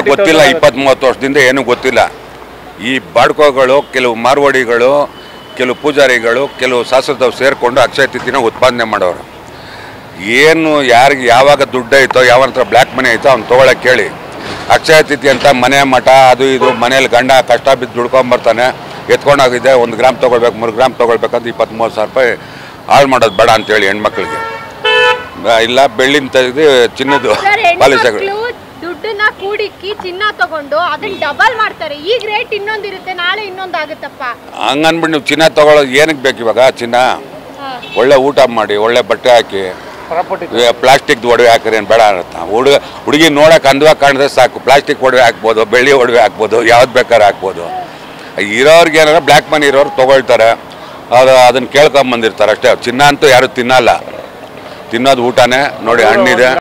ಗೊತ್ತಿಲ್ಲ ಇಪ್ಪತ್ತ್ ಮೂವತ್ತು ವರ್ಷದಿಂದ ಏನೂ ಗೊತ್ತಿಲ್ಲ ಈ ಬಾಡ್ಕೋಗಳು ಕೆಲವು ಮಾರ್ವಾಡಿಗಳು ಕೆಲವು ಪೂಜಾರಿಗಳು ಕೆಲವು ಶಾಸ್ತ್ರದವ್ರು ಸೇರಿಕೊಂಡು ಅಕ್ಷಯ ತಿಥಿನ ಉತ್ಪಾದನೆ ಮಾಡೋರು ಏನು ಯಾರಿಗೆ ಯಾವಾಗ ದುಡ್ಡು ಐತೋ ಯಾವ ಹತ್ರ ಬ್ಲ್ಯಾಕ್ ಮನಿ ಐತೋ ಅವ್ನು ತೊಗೊಳಕ್ಕೆ ಕೇಳಿ ಅಕ್ಷಯ ತಿಥಿ ಅಂತ ಮನೆ ಮಠ ಅದು ಇದು ಮನೇಲಿ ಗಂಡ ಕಷ್ಟ ಬಿದ್ದು ದುಡ್ಕೊಂಬರ್ತಾನೆ ಎತ್ಕೊಂಡೋಗಿದ್ದೆ ಒಂದು ಗ್ರಾಮ್ ತೊಗೊಳ್ಬೇಕು ಮೂರು ಗ್ರಾಮ್ ತೊಗೊಳ್ಬೇಕಂತ ಇಪ್ಪತ್ತ್ಮೂರು ಸಾವಿರ ರೂಪಾಯಿ ಹಾಳು ಮಾಡೋದು ಬೇಡ ಅಂತೇಳಿ ಹೆಣ್ಮಕ್ಳಿಗೆ ಆ, ಇಲ್ಲ ಬೆಳ್ಳಿನ ತೆಗೆದು ಚಿನ್ನದ್ದು ಸರ್ ಪಾಲಿಸ್ಗಳು ಹೆಣ್ಮಕ್ಳು ದುಡ್ಡನ್ನ ಕೂಡಿಕ್ಕಿ ಚಿನ್ನ ತಗೊಂಡು ಅದನ್ನ ಡಬಲ್ ಮಾಡ್ತಾರೆ ಈಗ ರೇಟ್ ಇನ್ನೊಂದಿರುತ್ತೆ ನಾಳೆ ಇನ್ನೊಂದಾಗುತ್ತಪ್ಪ ಹಂಗನ್ಬಿಟ್ಟು ನೀವು ಚಿನ್ನ ತೊಗೊಳೋದು ಏನಕ್ಕೆ ಬೇಕು ಇವಾಗ ಚಿನ್ನ ಒಳ್ಳೆ ಊಟ ಮಾಡಿ ಒಳ್ಳೆ ಬಟ್ಟೆ ಹಾಕಿ ಪ್ಲಾಸ್ಟಿಕ್ ಒಡವೆ ಹಾಕಿರಿ ಏನು ಬೇಡ ಅನ್ನತ್ತ ಹುಡುಗ ಹುಡುಗಿ ನೋಡಕ್ಕೆ ಅಂದವಾಗಿ ಕಾಣಿದ್ರೆ ಸಾಕು ಪ್ಲಾಸ್ಟಿಕ್ ಒಡವೆ ಹಾಕ್ಬೋದು ಬೆಳ್ಳಿ ಒಡವೆ ಹಾಕ್ಬೋದು ಯಾವ್ದು ಬೇಕಾದ್ರೆ ಹಾಕ್ಬೋದು ಇರೋರ್ಗೆ ಏನಾರ ಬ್ಲ್ಯಾಕ್ ಮನಿ ಇರೋರು ತೊಗೊಳ್ತಾರೆ ಅದು ಅದನ್ನು ಕೇಳ್ಕೊಂಬಂದಿರ್ತಾರೆ ಅಷ್ಟೇ ಚಿನ್ನ ಅಂತೂ ಯಾರು ತಿನ್ನಲ್ಲ ತಿನ್ನೋದು ಊಟನೇ ನೋಡಿ ಹಣ್ಣಿದೆ